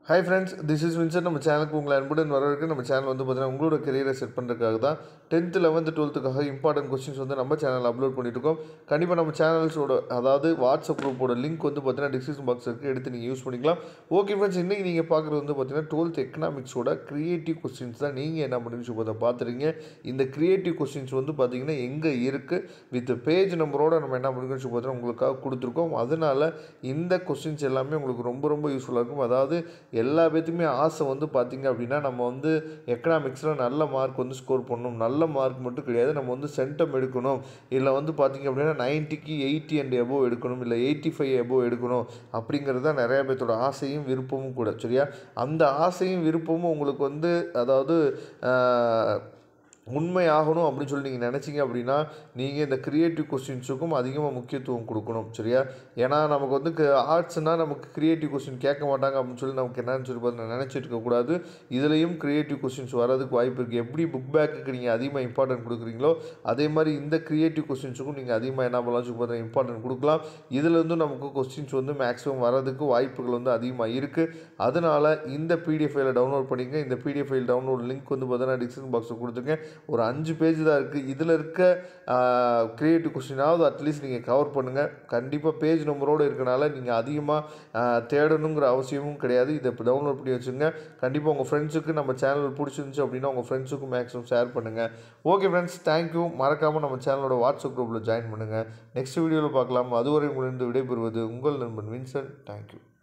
hi friends this is வின்சர் நம்ம சேனலுக்கு உங்களை அன்புடன் வரவேற்க நம்ம சேனல் வந்து பார்த்தீங்கன்னா உங்களோட கரியரை செட் பண்ணுறதுக்காக தான் டென்த்து லெவன்த்து டுவெல்த்துக்காக இம்பார்ட்டன்ட் கொஸ்டின்ஸ் வந்து நம்ம சேனலில் அப்லோட் பண்ணிட்டு இருக்கோம் கண்டிப்பாக நம்ம சேனல்ஸோட அதாவது வாட்ஸ்அப் குரூப்போட லிங்க் வந்து பார்த்தீங்கன்னா டிஸ்கிரிப்ஷன் பாக்ஸ் இருக்குது எடுத்து நீங்கள் யூஸ் பண்ணிக்கலாம் ஓகே ஃப்ரெண்ட்ஸ் இன்றைக்கி நீங்கள் பார்க்குறது வந்து பார்த்தீங்கன்னா டுவெல்த் எக்கனாமிக்ஸோட க்ரியேட்டிவ் கொஸ்டின்ஸ் தான் நீங்கள் என்ன பண்ணி இப்போ பார்த்துறீங்க இந்த க்ரியேட்டிவ் கொஸ்டின்ஸ் வந்து பார்த்தீங்கன்னா எங்கே இருக்குது வித் பேஜ் நம்பரோட நம்ம என்ன பண்ணிக்கணும் பார்த்தீங்கன்னா உங்களுக்காக கொடுத்துருக்கோம் அதனால் இந்த கொஸ்டின்ஸ் எல்லாமே உங்களுக்கு ரொம்ப ரொம்ப யூஸ்ஃபுல்லாக இருக்கும் அதாவது எல்லா பேத்துக்குமே ஆசை வந்து பார்த்திங்க அப்படின்னா நம்ம வந்து எக்கனாமிக்ஸில் நல்ல மார்க் வந்து ஸ்கோர் பண்ணணும் நல்ல மார்க் மட்டும் கிடையாது நம்ம வந்து சென்டம் எடுக்கணும் இல்லை வந்து பார்த்திங்க அப்படின்னா நைன்ட்டிக்கு எயிட்டி அண்ட் எபோவ் எடுக்கணும் இல்லை எயிட்டி ஃபைவ் எபோவ் எடுக்கணும் அப்படிங்கிறது தான் நிறைய பேர்த்தோட ஆசையும் விருப்பமும் கூட சரியா அந்த ஆசையும் விருப்பமும் உங்களுக்கு வந்து அதாவது ஆஹ், உண்மை ஆகணும் அப்படின்னு சொல்லி நீங்கள் நினச்சிங்க அப்படின்னா நீங்கள் இந்த க்ரியேட்டிவ் கொஸ்டின்ஸுக்கும் அதிகமாக முக்கியத்துவம் கொடுக்கணும் சரியா ஏன்னா நமக்கு வந்து ஆர்ட்ஸ்னால் நமக்கு க்ரியேட்டிவ் கொஸ்டின் கேட்க மாட்டாங்க அப்படின்னு சொல்லி நமக்கு என்னன்னு சொல்லி பார்த்து நினச்சிட்டு இருக்கக்கூடாது இதுலேயும் க்ரியேட்டிவ் கொஸ்டின்ஸ் வரதுக்கு வாய்ப்பு இருக்குது எப்படி புக் பேக்குக்கு நீங்கள் அதிகமாக இம்பார்ட்டன்ட் கொடுக்குறீங்களோ அதே மாதிரி இந்த க்ரியேட்டிவ் கொஸ்டின்ஸுக்கும் நீங்கள் அதிகமாக என்ன பண்ணலாம் சொல்லி பார்த்தா இம்பார்ட்டன்ட் கொடுக்கலாம் இதுலேருந்து நமக்கு கொஸ்டின்ஸ் வந்து மேக்ஸிமம் வரதுக்கு வாய்ப்புகள் வந்து அதிகமாக இருக்குது அதனால் இந்த பிடிஎஃப் ஃபைலை டவுன்லோட் பண்ணிங்க இந்த பிடிஎஃப் ஃபைல் டவுன்லோட் லிங்க் வந்து பார்த்தீங்கன்னா டிஸ்கிரிப்ஷன் பாக்ஸில் கொடுத்துருக்கேன் ஒரு அஞ்சு பேஜ் தான் இருக்குது இதில் இருக்க க்ரியேட்டிவ் கொஸ்டினாவது அட்லீஸ்ட் நீங்கள் கவர் பண்ணுங்கள் கண்டிப்பாக பேஜ் நம்பரோடு இருக்கனால நீங்கள் அதிகமாக தேடணுங்கிற அவசியமும் கிடையாது இதை இப்போ டவுன்லோட் பண்ணி வச்சுங்க கண்டிப்பாக உங்கள் ஃப்ரெண்ட்ஸுக்கு நம்ம சேனல் பிடிச்சிருந்துச்சு அப்படின்னா உங்கள் ஃப்ரெண்ட்ஸுக்கும் மேக்ஸிமம் ஷேர் பண்ணுங்கள் ஓகே ஃப்ரெண்ட்ஸ் தேங்க்யூ மறக்காமல் நம்ம சேனலோட வாட்ஸ்அப் குரூப்பில் ஜாயின் பண்ணுங்கள் நெக்ஸ்ட் வீடியோவில் பார்க்கலாம் அதுவரை உங்களிருந்து விடைபெறுவது உங்கள் நண்பன் வின்சன் தேங்க்யூ